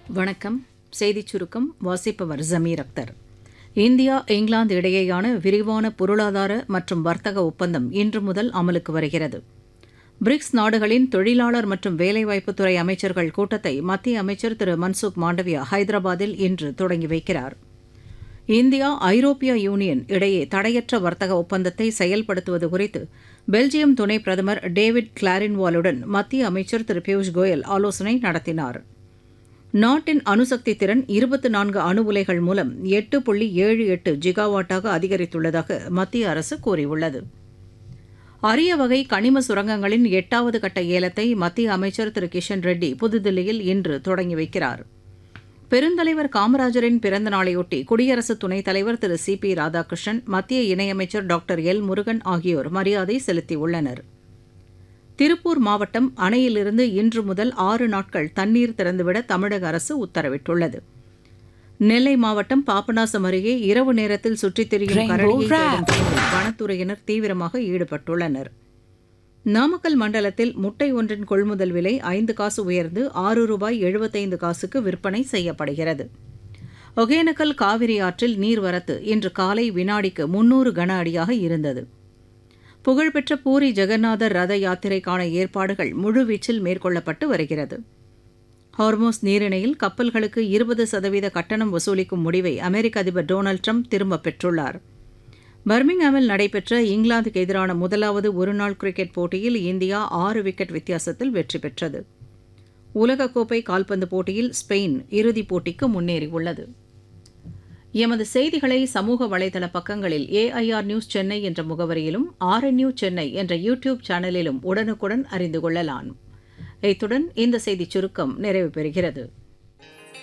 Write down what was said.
வணக்கம் செய்திச் சுருக்கம் வாசிப்பவர் ஜமீர் அக்தர் இந்தியா இங்கிலாந்து இடையேயான விரிவான பொருளாதார மற்றும் வர்த்தக ஒப்பந்தம் இன்று முதல் அமலுக்கு வருகிறது பிரிக்ஸ் நாடுகளின் தொழிலாளர் மற்றும் வேலைவாய்ப்புத்துறை அமைச்சர்கள் கூட்டத்தை மத்திய அமைச்சர் திரு மன்சுக் மாண்டவியா ஹைதராபாத்தில் இன்று தொடங்கி வைக்கிறார் இந்தியா ஐரோப்பிய யூனியன் இடையே தடையற்ற வர்த்தக ஒப்பந்தத்தை செயல்படுத்துவது குறித்து பெல்ஜியம் துணை பிரதமர் டேவிட் கிளாரின்வாலுடன் மத்திய அமைச்சர் திரு பியூஷ் கோயல் ஆலோசனை நடத்தினார் நாட்டின் அணுசக்தி திறன் இருபத்தி நான்கு அணு உலைகள் மூலம் எட்டு புள்ளி ஏழு எட்டு ஜிகாவாட்டாக அதிகரித்துள்ளதாக மத்திய அரசு கூறியுள்ளது அரிய வகை கனிம சுரங்கங்களின் எட்டாவது கட்ட ஏலத்தை மத்திய அமைச்சர் திரு கிஷன் ரெட்டி புதுதில்லியில் இன்று தொடங்கி வைக்கிறார் பெருந்தலைவர் காமராஜரின் பிறந்த நாளையொட்டி குடியரசு துணைத் தலைவர் திரு சி பி ராதாகிருஷ்ணன் மத்திய இணையமைச்சர் டாக்டர் எல் முருகன் ஆகியோர் மரியாதை செலுத்தியுள்ளனர் திருப்பூர் மாவட்டம் அணையிலிருந்து இன்று முதல் ஆறு நாட்கள் தண்ணீர் திறந்துவிட தமிழக அரசு உத்தரவிட்டுள்ளது நெல்லை மாவட்டம் பாபநாசம் அருகே இரவு நேரத்தில் சுற்றித் திரியும் கரடியை தேடும் பணியில் வனத்துறையினர் தீவிரமாக ஈடுபட்டுள்ளனர் நாமக்கல் மண்டலத்தில் முட்டை ஒன்றின் கொள்முதல் விலை ஐந்து காசு உயர்ந்து ஆறு ரூபாய் எழுபத்தைந்து காசுக்கு விற்பனை செய்யப்படுகிறது ஒகேனக்கல் காவிரி ஆற்றில் நீர்வரத்து இன்று காலை வினாடிக்கு முன்னூறு கன அடியாக இருந்தது புகழ்பெற்ற பூரி ஜெகநாதர் ரத யாத்திரைக்கான ஏற்பாடுகள் முழுவீச்சில் மேற்கொள்ளப்பட்டு வருகிறது ஹார்மோஸ் நீரிணையில் கப்பல்களுக்கு இருபது சதவீத கட்டணம் வசூலிக்கும் முடிவை அமெரிக்க அதிபர் டொனால்டு ட்ரம்ப் திரும்பப் பெற்றுள்ளார் பர்மிங்ஹாமில் நடைபெற்ற இங்கிலாந்துக்கு எதிரான முதலாவது ஒருநாள் கிரிக்கெட் போட்டியில் இந்தியா ஆறு விக்கெட் வித்தியாசத்தில் வெற்றி பெற்றது உலகக்கோப்பை கால்பந்து போட்டியில் ஸ்பெயின் இறுதிப் போட்டிக்கு முன்னேறியுள்ளது எமது செய்திகளை சமூக வலைதள பக்கங்களில் ஏஐஆர் நியூஸ் சென்னை என்ற முகவரியிலும் ஆர்என்யூ சென்னை என்ற யூடியூப் சேனலிலும் உடனுக்குடன் அறிந்து கொள்ளலாம் இத்துடன் இந்த செய்திச் சுருக்கம் நிறைவு பெறுகிறது